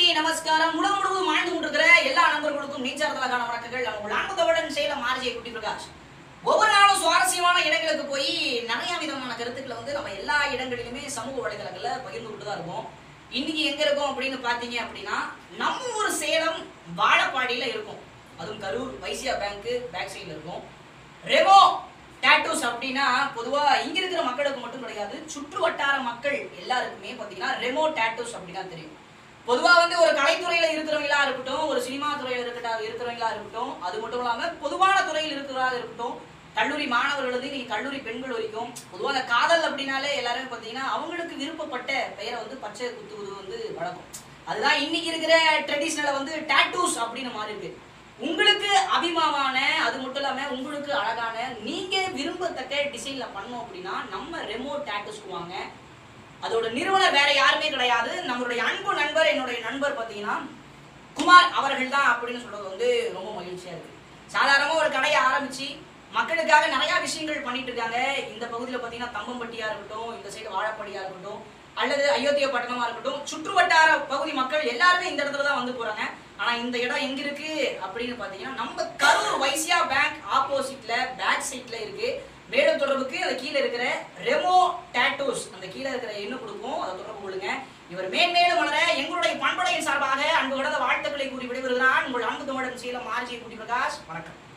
நமஸ்காரம் உலகம் முழுவதும் வாழ்ந்து கொண்டிருக்கிற எல்லா நண்பர்களுக்கும் நீச்சார்தலான வணக்கங்கள் நான் உங்கள் அன்புதவுடன் சேலம் ஆர்ஜே குட்டி பிரகாஷ் ஒவ்வொரு நாளும் சுவாரஸ்யமான இடங்களுக்கு போய் நிறைய விதமான கருத்துக்களை வந்து நம்ம எல்லா இடங்களிலுமே சமூக வலைதளங்கள்ல பகிர்ந்து கொண்டு தான் இருக்கோம் இன்னைக்கு எங்க இருக்கோம் அப்படின்னு பாத்தீங்க அப்படின்னா நம்ம ஊர் சேலம் வாழப்பாடியில இருக்கும் அதுவும் கரூர் வைசியா பேங்க் பேக் சைடுல இருக்கும் ரெமோ டாட்டூஸ் அப்படின்னா பொதுவா இங்க இருக்கிற மக்களுக்கு மட்டும் கிடையாது சுற்று வட்டார மக்கள் எல்லாருக்குமே பாத்தீங்கன்னா ரெமோ டாட்டூஸ் அப்படின்னா தெரியும் பொதுவா வந்து ஒரு கலைத்துறையில இருக்கிறவங்களா இருக்கட்டும் ஒரு சினிமா துறையில இருக்கட்டா இருக்கிறவங்களா இருக்கட்டும் அது மட்டும் இல்லாம பொதுவான துறையில் இருக்கிறதா இருக்கட்டும் கல்லூரி மாணவர்கள் இன்னைக்கு கல்லூரி பெண்கள் வரைக்கும் பொதுவா அந்த காதல் அப்படின்னாலே எல்லாருமே பாத்தீங்கன்னா அவங்களுக்கு விருப்பப்பட்ட பெயரை வந்து பச்சை குத்துவது வந்து வழக்கம் அதுதான் இன்னைக்கு இருக்கிற ட்ரெடிஷ்னல வந்து டாட்டூஸ் அப்படின்னு மாறி இருக்கு உங்களுக்கு அபிமாவான அது மட்டும் இல்லாம உங்களுக்கு அழகான நீங்க விரும்பத்தக்க டிசைன்ல பண்ணோம் அப்படின்னா நம்ம ரெமோட் டாட்டூஸ்க்கு வாங்க அதோட நிறுவனர் வேற யாருமே கிடையாது நம்மளுடைய அன்பு நண்பர் என்னுடைய நண்பர் பாத்தீங்கன்னா குமார் அவர்கள் தான் அப்படின்னு சொல்றது வந்து ரொம்ப மகிழ்ச்சியா இருக்கு சாதாரணமா ஒரு கடையை ஆரம்பிச்சு மக்களுக்காக நிறைய விஷயங்கள் பண்ணிட்டு இருக்காங்க இந்த பகுதியில பாத்தீங்கன்னா தம்பம்பட்டியா இருக்கட்டும் இந்த சைடு வாழப்பாடியா இருக்கட்டும் அல்லது அயோத்தியா பட்டணமா இருக்கட்டும் சுற்று வட்டார பகுதி மக்கள் எல்லாருமே இந்த இடத்துல தான் வந்து போறாங்க ஆனா இந்த இடம் எங்க இருக்கு அப்படின்னு பாத்தீங்கன்னா நம்ம கரூர் வைசியா பேங்க் ஆப்போசிட்ல பேக் சைட்ல இருக்கு மேலும் தொடர்புக்கு அது கீழே இருக்கிற ரெமோ டாட்டூஸ் அந்த கீழே இருக்கிற எண்ணு கொடுக்கும் அதை தொடர்பு கொள்ளுங்க இவர் மேன்மேலும் வளர எங்களுடைய பண்படையின் சார்பாக அன்பு கடந்த வாழ்த்துக்களை கூறி விடைபெறுகிறான் உங்கள் அன்பு தமிழன் சீலம் ஆர்ஜி குடி பிரகாஷ் வணக்கம்